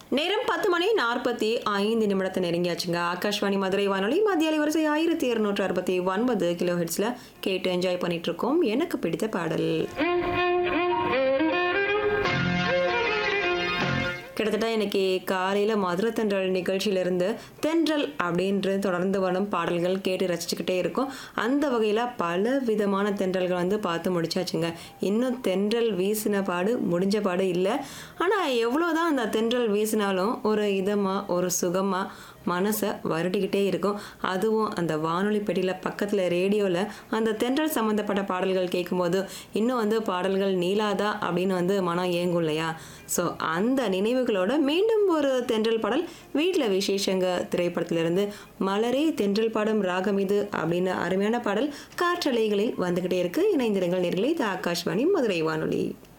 நேரம் பத்து மணி நாற்பத்தி ஐந்து நிமிடத்தை நெருங்கியாச்சுங்க ஆகாஷ்வாணி மதுரை வானொலி மத்திய அலைவரிசை ஆயிரத்தி இருநூற்று அறுபத்தி ஒன்பது கிலோ ஹெட்ஸில் கேட்டு என்ஜாய் பண்ணிட்டு இருக்கோம் எனக்கு பிடித்த பாடல் கிட்டத்தட்ட இன்னைக்கு காலையில் மதுரை தென்றல் நிகழ்ச்சியிலிருந்து தென்றல் அப்படின்று தொடர்ந்து வரும் பாடல்கள் கேட்டு ரசிச்சுக்கிட்டே இருக்கும் அந்த வகையில் பல விதமான தென்றல்கள் வந்து பார்த்து முடிச்சாச்சுங்க இன்னும் தென்றல் வீசின பாடு முடிஞ்ச பாடு இல்லை ஆனால் எவ்வளோதான் அந்த தென்றல் வீசினாலும் ஒரு இதமாக ஒரு சுகமாக மனசை வருடிக்கிட்டே இருக்கும் அதுவும் அந்த வானொலி பெட்டியில் பக்கத்தில் ரேடியோவில் அந்த தென்றல் சம்மந்தப்பட்ட பாடல்கள் கேட்கும்போது இன்னும் வந்து பாடல்கள் நீளாதா அப்படின்னு வந்து மனம் ஏங்கும் இல்லையா ஸோ அந்த நினைவுகளோட மீண்டும் ஒரு தென்றல் பாடல் வீட்டில் விசேஷங்க திரைப்படத்திலிருந்து மலரே தென்றல் பாடும் ராகம் இது அப்படின்னு அருமையான பாடல் காற்றலைகளில் வந்துக்கிட்டே இருக்கு இணைந்திருங்கள் நேர்களே இது ஆகாஷ்வாணி மதுரை வானொலி